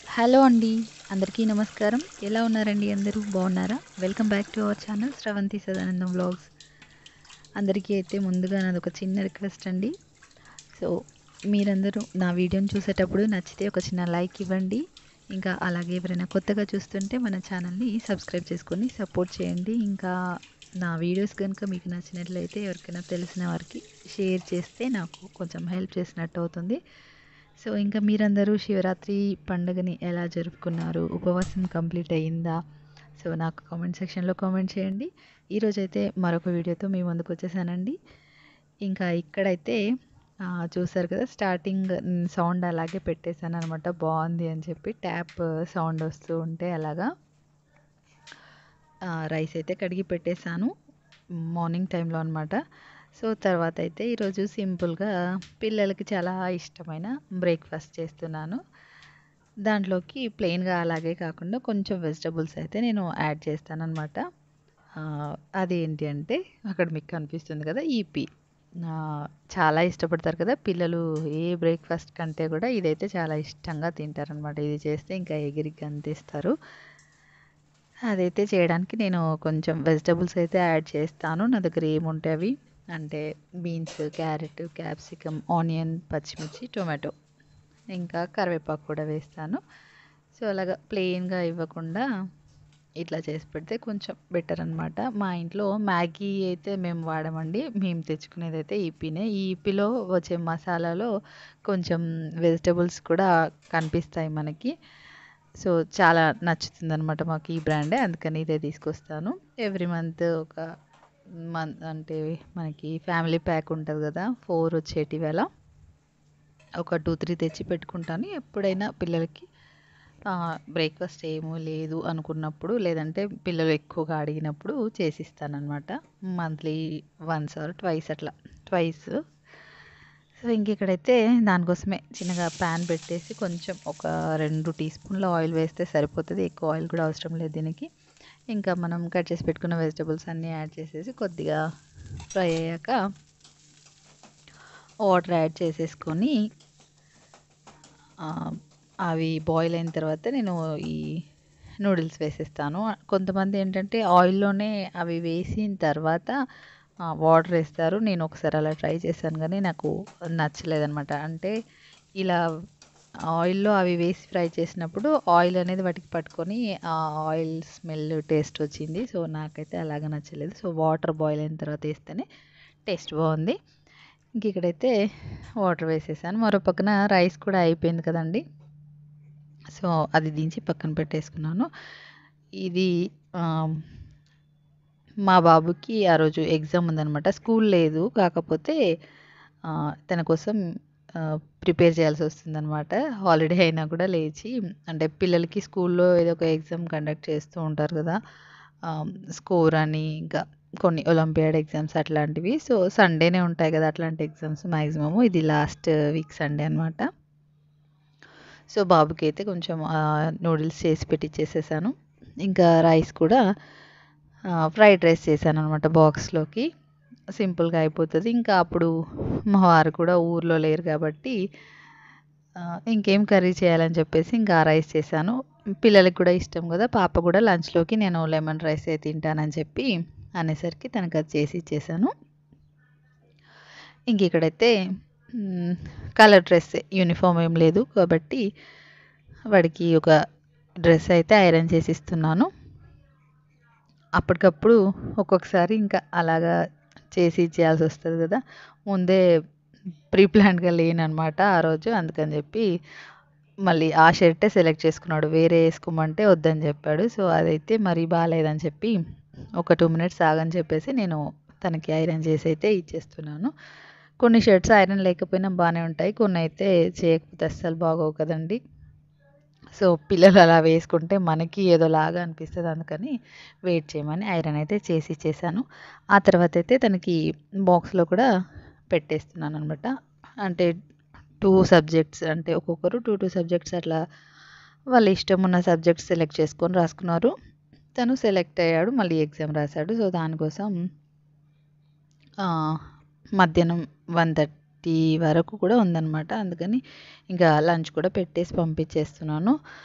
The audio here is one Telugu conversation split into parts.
హలో అండి అందరికీ నమస్కారం ఎలా ఉన్నారండి అందరూ బాగున్నారా welcome back to our channel Sravanthi Sadanandam vlogs అందరికీ అయితే ముందుగా నాది ఒక చిన్న రిక్వెస్ట్ అండి సో మీరందరూ నా వీడియోని చూసేటప్పుడు నచ్చితే ఒక చిన్న లైక్ ఇవ్వండి ఇంకా అలాగే ఎవరైనా కొత్తగా చూస్తుంటే మన ఛానల్ని సబ్స్క్రైబ్ చేసుకొని సపోర్ట్ చేయండి ఇంకా నా వీడియోస్ కనుక మీకు నచ్చినట్లయితే ఎవరికైనా తెలిసిన వారికి షేర్ చేస్తే నాకు కొంచెం హెల్ప్ చేసినట్టు అవుతుంది సో ఇంకా మీరందరూ శివరాత్రి పండుగని ఎలా జరుపుకున్నారు ఉపవాసం కంప్లీట్ అయ్యిందా సో నాకు కామెంట్ సెక్షన్లో కామెంట్ చేయండి ఈరోజైతే మరొక వీడియోతో మీ ముందుకు వచ్చేసానండి ఇంకా ఇక్కడైతే ఆ, చూసారు కదా స్టార్టింగ్ సౌండ్ అలాగే పెట్టేశాను అనమాట బాగుంది అని చెప్పి ట్యాప్ సౌండ్ వస్తూ ఉంటే అలాగా ఆ, రైస్ అయితే కడిగి పెట్టేశాను మార్నింగ్ టైంలో అనమాట సో తర్వాత అయితే ఈరోజు సింపుల్గా పిల్లలకి చాలా ఇష్టమైన బ్రేక్ఫాస్ట్ చేస్తున్నాను దాంట్లోకి ప్లెయిన్గా అలాగే కాకుండా కొంచెం వెజిటబుల్స్ అయితే నేను యాడ్ చేస్తాను అనమాట అదేంటి అంటే అక్కడ మీకు కనిపిస్తుంది కదా ఈపీ చాలా ఇష్టపడతారు కదా పిల్లలు ఏ బ్రేక్ఫాస్ట్ కంటే కూడా ఇదైతే చాలా ఇష్టంగా తింటారనమాట ఇది చేస్తే ఇంకా ఎగిరి గంతిస్తారు అదైతే చేయడానికి నేను కొంచెం వెజిటబుల్స్ అయితే యాడ్ చేస్తాను నా దగ్గర ఏముంటాయి అవి అంటే బీన్స్ క్యారెట్ క్యాప్సికమ్ ఆనియన్ పచ్చిమిర్చి టొమాటో ఇంకా కరివేపాకు కూడా వేస్తాను సో అలాగా ప్లెయిన్గా ఇవ్వకుండా ఇట్లా చేసి పెడితే కొంచెం బెటర్ అనమాట మా ఇంట్లో మ్యాగీ అయితే మేము వాడమండి మేము తెచ్చుకునేది అయితే ఈపీనే ఈ ఈపీలో వచ్చే మసాలాలో కొంచెం వెజిటబుల్స్ కూడా కనిపిస్తాయి మనకి సో చాలా నచ్చుతుంది అనమాట మాకు ఈ బ్రాండే అందుకని ఇదే తీసుకొస్తాను ఎవ్రీ మంత్ ఒక మంత్ అంటే మనకి ఫ్యామిలీ ప్యాక్ ఉంటుంది కదా ఫోర్ వచ్చేటి వేళ ఒక టూ త్రీ తెచ్చి పెట్టుకుంటాను ఎప్పుడైనా పిల్లలకి బ్రేక్ఫాస్ట్ ఏమో లేదు అనుకున్నప్పుడు లేదంటే పిల్లలు ఎక్కువగా అడిగినప్పుడు చేసిస్తానమాట మంత్లీ వన్స్ ఆర్ ట్వైస్ అట్లా ట్వైస్ సో ఇంక ఇక్కడైతే దానికోసమే చిన్నగా ప్యాన్ పెట్టేసి కొంచెం ఒక రెండు టీ స్పూన్ల ఆయిల్ వేస్తే సరిపోతుంది ఎక్కువ ఆయిల్ కూడా అవసరం లేదు దీనికి ఇంకా మనం కట్ చేసి పెట్టుకున్న వెజిటబుల్స్ అన్నీ యాడ్ చేసేసి కొద్దిగా ఫ్రై అయ్యాక వాటర్ యాడ్ చేసేసుకొని ఆ, అవి బాయిల్ అయిన తర్వాత నేను ఈ నూడిల్స్ వేసేస్తాను కొంతమంది ఏంటంటే ఆయిల్లోనే అవి వేసిన తర్వాత వాటర్ వేస్తారు నేను ఒకసారి అలా ట్రై చేశాను కానీ నాకు నచ్చలేదనమాట అంటే ఇలా ఆయిల్లో అవి వేసి ఫ్రై చేసినప్పుడు ఆయిల్ అనేది వాటికి పట్టుకొని ఆ ఆయిల్ స్మెల్ టేస్ట్ వచ్చింది సో నాకైతే అలాగ నచ్చలేదు సో వాటర్ బాయిల్ అయిన తర్వాత వేస్తేనే టేస్ట్ బాగుంది ఇంక ఇక్కడైతే వాటర్ వేసేసాను మరో పక్కన రైస్ కూడా అయిపోయింది కదండి సో అది దించి పక్కన పెట్టేసుకున్నాను ఇది ఆ, మా బాబుకి ఆ రోజు ఎగ్జామ్ ఉందనమాట స్కూల్ లేదు కాకపోతే ఆ, తన కోసం ప్రిపేర్ చేయాల్సి వస్తుందన్నమాట హాలిడే అయినా కూడా లేచి అంటే పిల్లలకి స్కూల్లో ఏదో ఒక ఎగ్జామ్ కండక్ట్ చేస్తూ ఉంటారు కదా స్కోర్ అని ఇంకా కొన్ని ఒలింపియాడ్ ఎగ్జామ్స్ అట్లాంటివి సో సండేనే ఉంటాయి కదా అట్లాంటి ఎగ్జామ్స్ మ్యాక్సిమము ఇది లాస్ట్ వీక్ సండే అనమాట సో బాబుకి అయితే కొంచెం నూడిల్స్ చేసి పెట్టించేసేసాను ఇంకా రైస్ కూడా ఫ్రైడ్ రైస్ చేశాను అనమాట బాక్స్లోకి సింపుల్గా అయిపోతుంది ఇంకా అప్పుడు మా వారు కూడా ఊర్లో లేరు కాబట్టి ఆ, ఇంకేం కర్రీ చేయాలని చెప్పేసి ఇంకా ఆ రైస్ చేశాను పిల్లలకి కూడా ఇష్టం కదా పాప కూడా లంచ్లోకి నేను లెమన్ రైస్ అయితే తింటానని చెప్పి అనేసరికి తనకు అది చేసి ఇచ్చేసాను ఇంక ఇక్కడైతే కలర్ డ్రెస్ యూనిఫామ్ ఏం లేదు కాబట్టి వాడికి ఒక డ్రెస్ అయితే ఐరన్ చేసి ఇస్తున్నాను అప్పటికప్పుడు ఒక్కొక్కసారి ఇంకా అలాగా చేసి ఇచ్చేయాల్సి వస్తుంది కదా ముందే ప్రీ ప్లాన్గా లేనమాట ఆ రోజు అందుకని చెప్పి మళ్ళీ ఆ షర్టే సెలెక్ట్ చేసుకున్నాడు వేరే వేసుకోమంటే వద్దని చెప్పాడు సో అదైతే మరీ బాగాలేదని చెప్పి ఒక టూ మినిట్స్ ఆగని చెప్పేసి నేను తనకి ఐరన్ చేసి అయితే ఇచ్చేస్తున్నాను కొన్ని షర్ట్స్ ఐరన్ లేకపోయినా బాగానే ఉంటాయి కొన్ని అయితే చేయకపోతే అస్సలు బాగోవు కదండి సో పిల్లలు అలా వేసుకుంటే మనకి ఏదోలాగా అనిపిస్తుంది అందుకని వెయిట్ చేయమని ఐరన్ అయితే చేసి ఇచ్చేసాను ఆ తర్వాత అయితే తనకి బాక్స్లో కూడా పెట్టేస్తున్నాను అనమాట అంటే టూ సబ్జెక్ట్స్ అంటే ఒక్కొక్కరు టూ టూ సబ్జెక్ట్స్ అట్లా వాళ్ళ ఇష్టం ఉన్న సబ్జెక్ట్స్ సెలెక్ట్ చేసుకొని రాసుకున్నారు తను సెలెక్ట్ అయ్యాడు మళ్ళీ ఎగ్జామ్ రాశాడు సో దానికోసం ఆ, మధ్యాహ్నం వన్ థర్టీ వరకు కూడా ఉందన్నమాట అందుకని ఇంకా లంచ్ కూడా పెట్టేసి పంపించేస్తున్నాను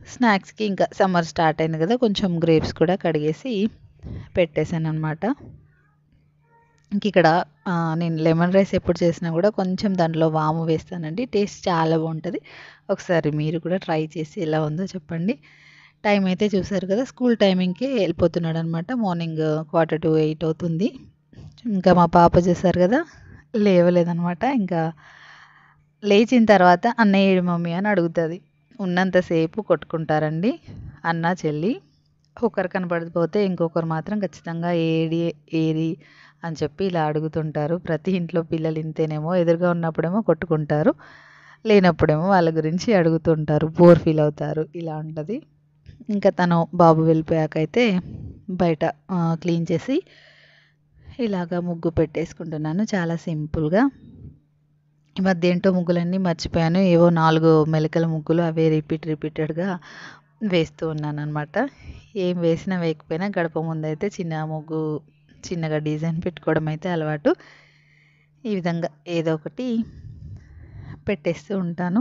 స్నాక్స్కి ఇంకా సమ్మర్ స్టార్ట్ అయింది కదా కొంచెం గ్రేప్స్ కూడా కడిగేసి పెట్టేశాను అనమాట ఇంక ఇక్కడ ఆ, నేను లెమన్ రైస్ ఎప్పుడు చేసినా కూడా కొంచెం దాంట్లో వాము వేస్తానండి టేస్ట్ చాలా బాగుంటుంది ఒకసారి మీరు కూడా ట్రై చేసి ఎలా ఉందో చెప్పండి టైం అయితే చూసారు కదా స్కూల్ టైమింగ్కి వెళ్ళిపోతున్నాడు అనమాట మార్నింగ్ క్వార్టర్ టు ఎయిట్ అవుతుంది ఇంకా మా పాప చూసారు కదా లేవలేదనమాట ఇంకా లేచిన తర్వాత అన్నయ్య ఏడు మమ్మీ అని అడుగుతుంది ఉన్నంతసేపు కొట్టుకుంటారండి అన్న చెల్లి ఒకరు కనపడకపోతే ఇంకొకరు మాత్రం ఖచ్చితంగా ఏడి ఏరి అని చెప్పి ఇలా అడుగుతుంటారు ప్రతి ఇంట్లో పిల్లలు ఇంతేనేమో ఎదురుగా ఉన్నప్పుడేమో కొట్టుకుంటారు లేనప్పుడేమో వాళ్ళ గురించి అడుగుతుంటారు బోర్ ఫీల్ అవుతారు ఇలా ఉంటుంది ఇంకా తను బాబు వెళ్ళిపోయాకైతే బయట ఆ, క్లీన్ చేసి ఇలాగా ముగ్గు పెట్టేసుకుంటున్నాను చాలా సింపుల్గా ఈ మధ్య ఏంటో ముగ్గులన్నీ మర్చిపోయాను ఏవో నాలుగు మెలికల ముగ్గులు అవే రిపీట్ రిపీటెడ్గా వేస్తూ ఉన్నాను అనమాట ఏం వేసినా వేయకపోయినా గడప ముందు అయితే చిన్న ముగ్గు చిన్నగా డిజైన్ పెట్టుకోవడం అయితే అలవాటు ఈ విధంగా ఏదో ఒకటి పెట్టేస్తూ ఉంటాను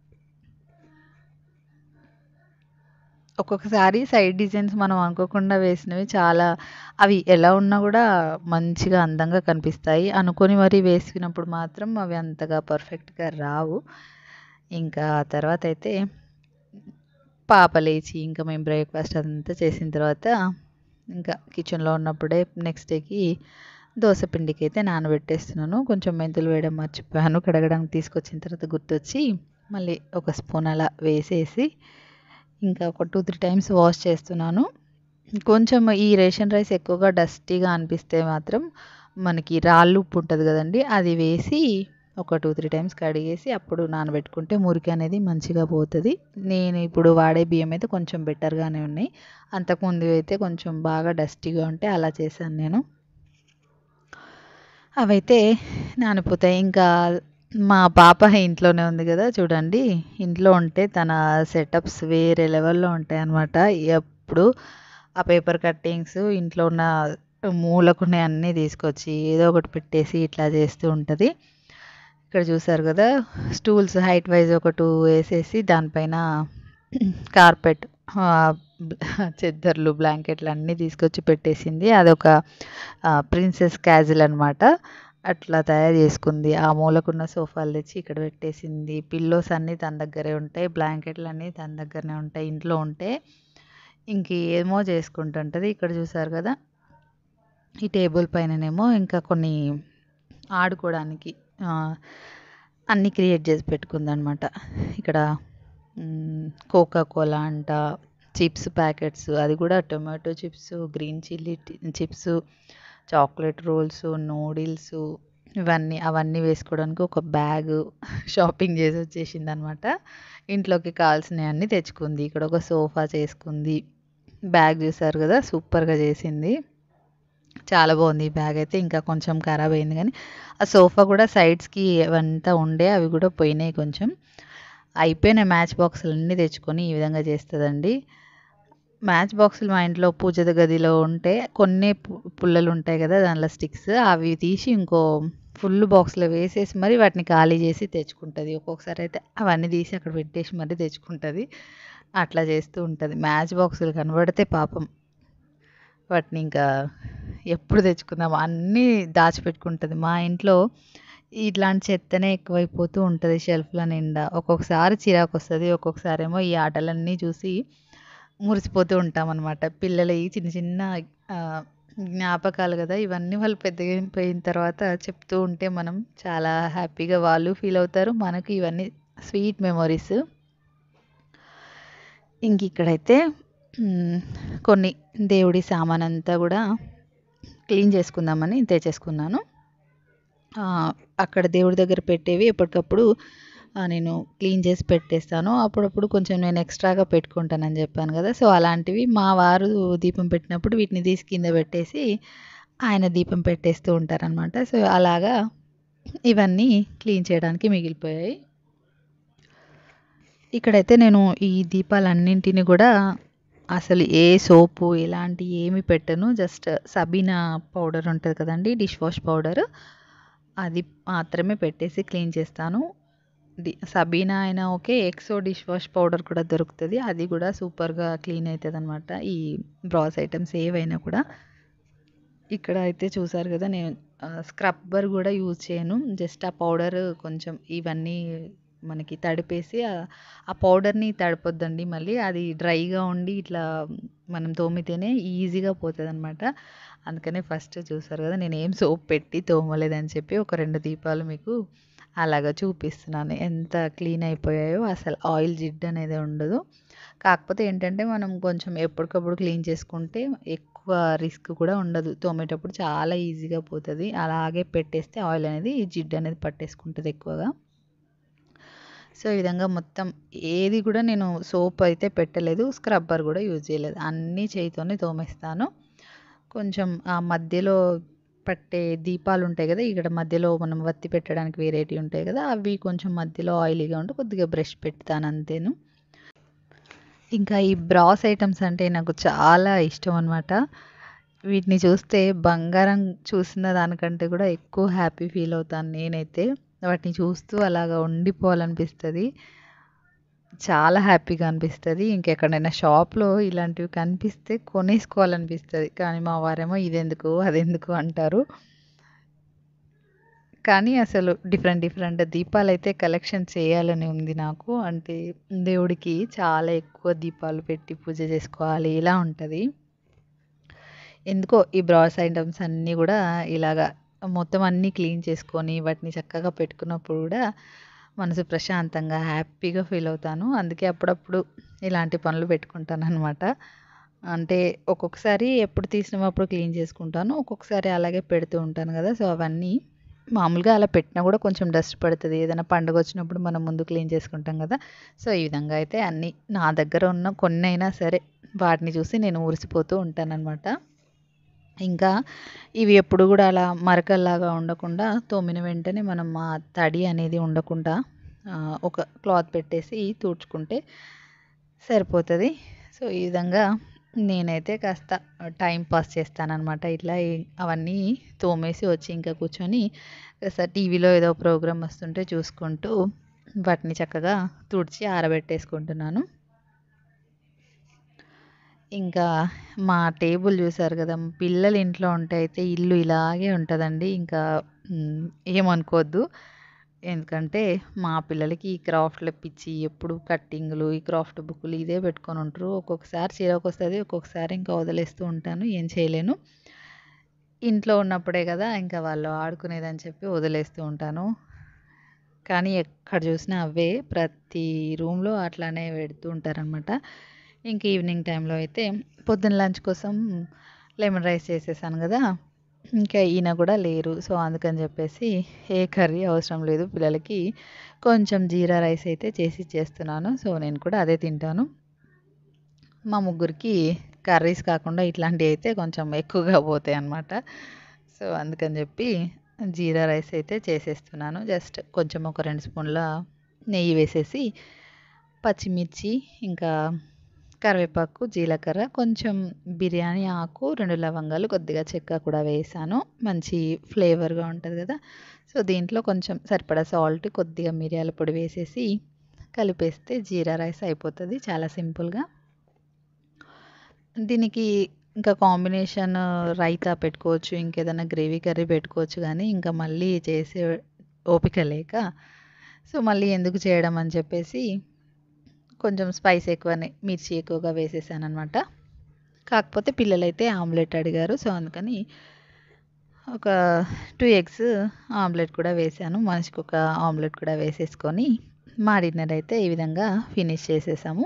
ఒక్కొక్కసారి సైడ్ డిజైన్స్ మనం అనుకోకుండా వేసినవి చాలా అవి ఎలా ఉన్నా కూడా మంచిగా అందంగా కనిపిస్తాయి అనుకొని మరీ వేసుకున్నప్పుడు మాత్రం అవి అంతగా పర్ఫెక్ట్గా రావు ఇంకా ఆ తర్వాత అయితే పాప లేచి ఇంకా మేము బ్రేక్ఫాస్ట్ అదంతా చేసిన తర్వాత ఇంకా కిచెన్లో ఉన్నప్పుడే నెక్స్ట్ డేకి దోశ పిండికి అయితే నానబెట్టేస్తున్నాను కొంచెం మెంతులు వేయడం మర్చిపోయాను కడగడానికి తీసుకొచ్చిన తర్వాత గుర్తొచ్చి మళ్ళీ ఒక స్పూన్ అలా వేసేసి ఇంకా ఒక టూ త్రీ టైమ్స్ వాష్ చేస్తున్నాను కొంచెం ఈ రేషన్ రైస్ ఎక్కువగా డస్టీగా అనిపిస్తే మాత్రం మనకి రాళ్ళు ఉప్పు ఉంటుంది కదండి అది వేసి ఒక టూ త్రీ టైమ్స్ కడిగేసి అప్పుడు నానబెట్టుకుంటే మురికి అనేది మంచిగా పోతుంది నేను ఇప్పుడు వాడే బియ్యం అయితే కొంచెం బెటర్గానే ఉన్నాయి అంతకుముందు అయితే కొంచెం బాగా డస్టీగా ఉంటే అలా చేశాను నేను అవైతే నానిపోతాయి ఇంకా మా పాప ఇంట్లోనే ఉంది కదా చూడండి ఇంట్లో ఉంటే తన సెటప్స్ వేరే లెవెల్లో ఉంటాయి అన్నమాట ఎప్పుడు ఆ పేపర్ కట్టింగ్స్ ఇంట్లో ఉన్న మూలకునే అన్నీ తీసుకొచ్చి ఏదో ఒకటి పెట్టేసి ఇట్లా చేస్తూ ఉంటుంది ఇక్కడ చూసారు కదా స్టూల్స్ హైట్ వైజ్ ఒక టూ వేసేసి దానిపైన కార్పెట్ చెద్దర్లు బ్లాంకెట్లు అన్నీ తీసుకొచ్చి పెట్టేసింది అదొక ప్రిన్సెస్ క్యాజిల్ అనమాట అట్లా తయారు చేసుకుంది ఆ మూలకున్న సోఫాలు తెచ్చి ఇక్కడ పెట్టేసింది పిల్లోస్ అన్నీ తన దగ్గరే ఉంటాయి బ్లాంకెట్లు అన్నీ తన దగ్గరనే ఉంటాయి ఇంట్లో ఉంటే ఇంకేమో చేసుకుంటుంటుంది ఇక్కడ చూసారు కదా ఈ టేబుల్ పైననేమో ఇంకా కొన్ని ఆడుకోవడానికి ఆ, అన్నీ క్రియేట్ చేసి పెట్టుకుందనమాట ఇక్కడ కోకా కోలా అంట చిప్స్ ప్యాకెట్స్ అది కూడా tomato chips green chilli chips chocolate rolls noodles ఇవన్నీ అవన్నీ వేసుకోవడానికి ఒక బ్యాగ్ షాపింగ్ చేసి వచ్చేసింది అనమాట ఇంట్లోకి కావాల్సినవి అన్నీ తెచ్చుకుంది ఇక్కడ ఒక సోఫా చేసుకుంది బ్యాగ్ చూసారు కదా సూపర్గా చేసింది చాలా బాగుంది ఈ బ్యాగ్ అయితే ఇంకా కొంచెం ఖరాబ్ అయింది కానీ ఆ సోఫా కూడా సైడ్స్కి అవంతా ఉండే అవి కూడా పోయినాయి కొంచెం అయిపోయిన మ్యాచ్ బాక్సులు అన్నీ తెచ్చుకొని ఈ విధంగా చేస్తుందండి మ్యాచ్ బాక్సులు మా ఇంట్లో పూజ గదిలో ఉంటే కొన్ని పు- పుల్లలు ఉంటాయి కదా దానిలో స్టిక్స్ అవి తీసి ఇంకో ఫుల్ బాక్స్లో వేసేసి మరి వాటిని ఖాళీ చేసి తెచ్చుకుంటుంది ఒక్కొక్కసారి అయితే అవన్నీ తీసి అక్కడ పెట్టేసి మరీ తెచ్చుకుంటుంది అట్లా చేస్తూ ఉంటుంది మ్యాచ్ బాక్సులు కనబడితే పాపం వాటిని ఇంకా ఎప్పుడు తెచ్చుకుందాం అన్నీ దాచిపెట్టుకుంటుంది మా ఇంట్లో ఇట్లాంటి చెత్తనే ఎక్కువైపోతూ ఉంటుంది షెల్ఫ్ల నిండా ఒక్కొక్కసారి చిరాకు వస్తుంది ఒక్కొక్కసారి ఏమో ఈ ఆటలన్నీ చూసి మురిసిపోతూ ఉంటాం అనమాట పిల్లల ఈ చిన్న చిన్న ఆ, జ్ఞాపకాలు కదా ఇవన్నీ వాళ్ళు పెద్దగా అయిపోయిన తర్వాత చెప్తూ ఉంటే మనం చాలా హ్యాపీగా వాళ్ళు ఫీల్ అవుతారు మనకు ఇవన్నీ స్వీట్ మెమొరీస్ ఇంక ఇక్కడైతే మ్, కొన్ని దేవుడి సామాన్ అంతా కూడా క్లీన్ చేసుకుందామని తెచ్చేసుకున్నాను ఆ, అక్కడ దేవుడి దగ్గర పెట్టేవి ఎప్పటికప్పుడు ఆ, నేను క్లీన్ చేసి పెట్టేస్తాను అప్పుడప్పుడు కొంచెం నేను ఎక్స్ట్రాగా పెట్టుకుంటానని చెప్పాను కదా సో అలాంటివి మా వారు దీపం పెట్టినప్పుడు వీటిని తీసి కింద పెట్టేసి ఆయన దీపం పెట్టేస్తూ ఉంటారనమాట సో అలాగా ఇవన్నీ క్లీన్ చేయడానికి మిగిలిపోయాయి ఇక్కడైతే నేను ఈ దీపాలన్నింటిని కూడా అసలు ఏ సోపు ఎలాంటి ఏమి పెట్టను జస్ట్ సబీనా పౌడర్ ఉంటుంది కదండి డిష్ వాష్ పౌడర్ అది మాత్రమే పెట్టేసి క్లీన్ చేస్తాను డి సబీనా అయినా okay Exo dish wash powder కూడా దొరుకుతుంది అది కూడా సూపర్గా క్లీన్ అవుతుంది అనమాట ఈ బ్రాస్ ఐటమ్స్ ఏవైనా కూడా ఇక్కడ అయితే చూసారు కదా నేను స్క్రబ్బర్ కూడా యూజ్ చేయను జస్ట్ ఆ పౌడర్ కొంచెం ఇవన్నీ మనకి తడిపేసి ఆ- ఆ పౌడర్ని తడపొద్దండి మళ్ళీ అది డ్రైగా ఉండి ఇట్లా మనం తోమితేనే ఈజీగా పోతుంది అనమాట అందుకనే ఫస్ట్ చూసారు కదా నేను ఏం సోప్ పెట్టి తోమలేదని చెప్పి ఒక రెండు దీపాలు మీకు అలాగా చూపిస్తున్నాను ఎంత క్లీన్ అయిపోయాయో అసలు ఆయిల్ జిడ్ అనేది ఉండదు కాకపోతే ఏంటంటే మనం కొంచెం ఎప్పటికప్పుడు క్లీన్ చేసుకుంటే ఎక్కువ రిస్క్ కూడా ఉండదు తోమేటప్పుడు చాలా ఈజీగా పోతుంది అలాగే పెట్టేస్తే ఆయిల్ అనేది ఈ జిడ్డు అనేది పట్టేసుకుంటుంది ఎక్కువగా సో ఈ విధంగా మొత్తం ఏది కూడా నేను సోప్ అయితే పెట్టలేదు స్క్రబ్బర్ కూడా యూజ్ చేయలేదు అన్నీ చేయితోనే తోమేస్తాను కొంచెం ఆ మధ్యలో పట్టే దీపాలు ఉంటాయి కదా ఇక్కడ మధ్యలో మనం వత్తి పెట్టడానికి వేరేటి ఉంటాయి కదా అవి కొంచెం మధ్యలో ఆయిలీగా ఉంటే కొద్దిగా బ్రష్ పెడతాను అంతేను ఇంకా ఈ బ్రాస్ ఐటమ్స్ అంటే నాకు చాలా ఇష్టం అనమాట వీటిని చూస్తే బంగారం చూసిన దానికంటే కూడా ఎక్కువ హ్యాపీ ఫీల్ అవుతాను నేనైతే వాటిని చూస్తూ అలాగా ఉండిపోవాలనిపిస్తుంది చాలా హ్యాపీగా అనిపిస్తుంది ఇంకెక్కడైనా షాప్లో ఇలాంటివి కనిపిస్తే కొనేసుకోవాలనిపిస్తుంది కానీ మా వారేమో ఇదెందుకు అదెందుకు అంటారు కానీ అసలు డిఫరెంట్ డిఫరెంట్ దీపాలు అయితే కలెక్షన్ చేయాలని ఉంది నాకు అంటే దేవుడికి చాలా ఎక్కువ దీపాలు పెట్టి పూజ చేసుకోవాలి ఇలా ఉంటుంది ఎందుకో ఈ బ్రాస్ ఐటమ్స్ అన్నీ కూడా ఇలాగా మొత్తం అన్నీ క్లీన్ చేసుకొని వాటిని చక్కగా పెట్టుకున్నప్పుడు కూడా మనసు ప్రశాంతంగా హ్యాపీగా ఫీల్ అవుతాను అందుకే అప్పుడప్పుడు ఇలాంటి పనులు పెట్టుకుంటాను అనమాట అంటే ఒక్కొక్కసారి ఎప్పుడు తీసినప్పుడు క్లీన్ చేసుకుంటాను ఒక్కొక్కసారి అలాగే పెడుతూ ఉంటాను కదా సో అవన్నీ మామూలుగా అలా పెట్టినా కూడా కొంచెం డస్ట్ పడుతుంది ఏదైనా పండుగ వచ్చినప్పుడు మనం ముందు క్లీన్ చేసుకుంటాం కదా సో ఈ విధంగా అయితే అన్నీ నా దగ్గర ఉన్న కొన్ని అయినా సరే వాటిని చూసి నేను ఊరిసిపోతూ ఉంటానన్నమాట ఇంకా ఇవి ఎప్పుడు కూడా అలా మరకల్లాగా ఉండకుండా తోమిన వెంటనే మనం ఆ తడి అనేది ఉండకుండా ఆ, ఒక క్లాత్ పెట్టేసి తుడుచుకుంటే సరిపోతుంది సో ఈ విధంగా నేనైతే కాస్త టైం పాస్ చేస్తానన్నమాట ఇట్లా ఈ- అవన్నీ తోమేసి వచ్చి ఇంకా కూర్చొని కాస్త టీవీలో ఏదో ప్రోగ్రామ్ వస్తుంటే చూసుకుంటూ వాటిని చక్కగా తుడిచి ఆరబెట్టేసుకుంటున్నాను ఇంకా మా టేబుల్ చూసారు కదా పిల్లలు ఇంట్లో ఉంటే అయితే ఇల్లు ఇలాగే ఉంటుందండి ఇంకా మ్, ఏమనుకోవద్దు ఎందుకంటే మా పిల్లలకి ఈ క్రాఫ్ట్లు పిచ్చి ఎప్పుడు కట్టింగ్లు ఈ క్రాఫ్ట్ బుక్లు ఇదే పెట్టుకొని ఉంటారు ఒక్కొక్కసారి చిరాకు వస్తుంది ఒక్కొక్కసారి ఇంకా వదిలేస్తూ ఉంటాను ఏం చేయలేను ఇంట్లో ఉన్నప్పుడే కదా ఇంకా వాళ్ళు ఆడుకునేదని చెప్పి వదిలేస్తూ ఉంటాను కానీ ఎక్కడ చూసినా అవే ప్రతి రూమ్లో అట్లానే పెడుతూ ఉంటారనమాట ఇంక ఈవినింగ్ టైంలో అయితే పొద్దున్న లంచ్ కోసం లెమన్ రైస్ చేసేసాను కదా ఇంకా ఈయన కూడా లేరు సో అందుకని చెప్పేసి ఏ కర్రీ అవసరం లేదు పిల్లలకి కొంచెం జీరా రైస్ అయితే చేసి చేస్తున్నాను సో నేను కూడా అదే తింటాను మా ముగ్గురికి కర్రీస్ కాకుండా ఇట్లాంటివి అయితే కొంచెం ఎక్కువగా పోతాయి అన్నమాట సో అందుకని చెప్పి జీరా రైస్ అయితే చేసేస్తున్నాను జస్ట్ కొంచెం ఒక రెండు స్పూన్ల నెయ్యి వేసేసి పచ్చిమిర్చి ఇంకా కరివేపాకు జీలకర్ర కొంచెం బిర్యానీ ఆకు రెండు లవంగాలు కొద్దిగా చెక్క కూడా వేసాను మంచి ఫ్లేవర్గా ఉంటుంది కదా సో దీంట్లో కొంచెం సరిపడా సాల్ట్ కొద్దిగా మిరియాల పొడి వేసేసి కలిపేస్తే జీరా రైస్ అయిపోతుంది చాలా సింపుల్గా దీనికి ఇంకా కాంబినేషన్ రైతా పెట్టుకోవచ్చు ఇంకేదైనా గ్రేవీ కర్రీ పెట్టుకోవచ్చు కానీ ఇంకా మళ్ళీ చేసే ఓపిక లేక సో మళ్ళీ ఎందుకు చేయడం అని చెప్పేసి కొంచెం స్పైస్ ఎక్కువనే మిర్చి ఎక్కువగా వేసేసాను అనమాట కాకపోతే పిల్లలైతే ఆమ్లెట్ అడిగారు సో అందుకని ఒక టూ ఎగ్స్ ఆమ్లెట్ కూడా వేసాను మనిషికి ఒక ఆమ్లెట్ కూడా వేసేసుకొని మా డిన్నర్ అయితే ఈ విధంగా ఫినిష్ చేసేసాము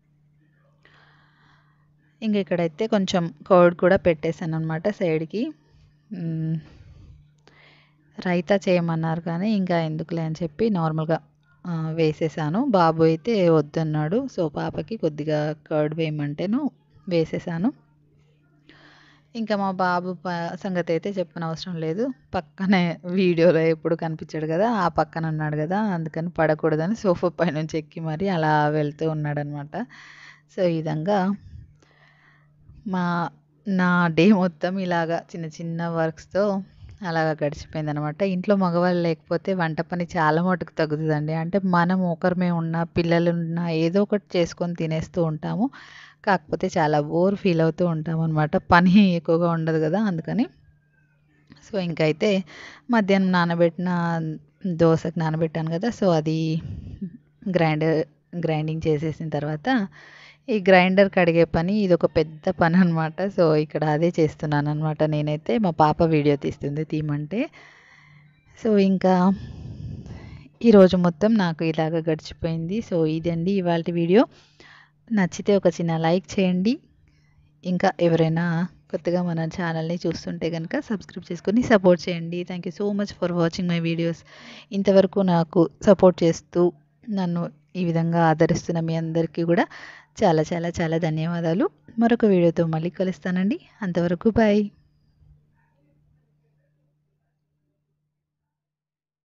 ఇంక ఇక్కడైతే కొంచెం కర్డ్ కూడా పెట్టేశాను అనమాట సైడ్కి మ్, రైతా చేయమన్నారు కానీ ఇంకా ఎందుకులే అని చెప్పి నార్మల్గా ఆ, వేసేసాను బాబు అయితే వద్దన్నాడు సో పాపకి కొద్దిగా కర్డ్ వేయమంటేను వేసేసాను ఇంకా మా బాబు ప సంగతి అయితే చెప్పనవసరం లేదు పక్కనే వీడియోలో ఎప్పుడు కనిపించాడు కదా ఆ పక్కన ఉన్నాడు కదా అందుకని పడకూడదని సోఫా పై నుంచి ఎక్కి మరి అలా వెళ్తూ ఉన్నాడనమాట సో ఈ విధంగా మా నా డే మొత్తం ఇలాగా చిన్న చిన్న వర్క్స్తో అలాగా గడిచిపోయిందనమాట ఇంట్లో మగవాళ్ళు లేకపోతే వంట పని చాలా మటుకు తగ్గుతుందండి అంటే మనం ఒకరిమే ఉన్నా పిల్లలు ఉన్నా ఏదో ఒకటి చేసుకొని తినేస్తూ ఉంటాము కాకపోతే చాలా బోర్ ఫీల్ అవుతూ ఉంటాం అనమాట పని ఎక్కువగా ఉండదు కదా అందుకని సో ఇంకైతే మధ్యాహ్నం నానబెట్టిన దోశకు నానబెట్టాను కదా సో అది గ్రైండర్ గ్రైండింగ్ చేసేసిన తర్వాత ఈ గ్రైండర్ కడిగే పని ఇది ఒక పెద్ద పని అనమాట సో ఇక్కడ అదే చేస్తున్నాను అనమాట నేనైతే మా పాప వీడియో తీస్తుంది తీయమంటే సో ఇంకా ఈరోజు మొత్తం నాకు ఇలాగ గడిచిపోయింది సో ఇదండి ఇవాళ వీడియో నచ్చితే ఒక చిన్న లైక్ చేయండి ఇంకా ఎవరైనా కొత్తగా మన ఛానల్ని చూస్తుంటే కనుక సబ్స్క్రైబ్ చేసుకొని సపోర్ట్ చేయండి thank you so much for watching my videos ఇంతవరకు నాకు సపోర్ట్ చేస్తూ నన్ను ఈ విధంగా ఆదరిస్తున్న మీ అందరికీ కూడా చాలా చాలా చాలా ధన్యవాదాలు మరొక వీడియోతో మళ్ళీ కలుస్తానండి అంతవరకు బాయ్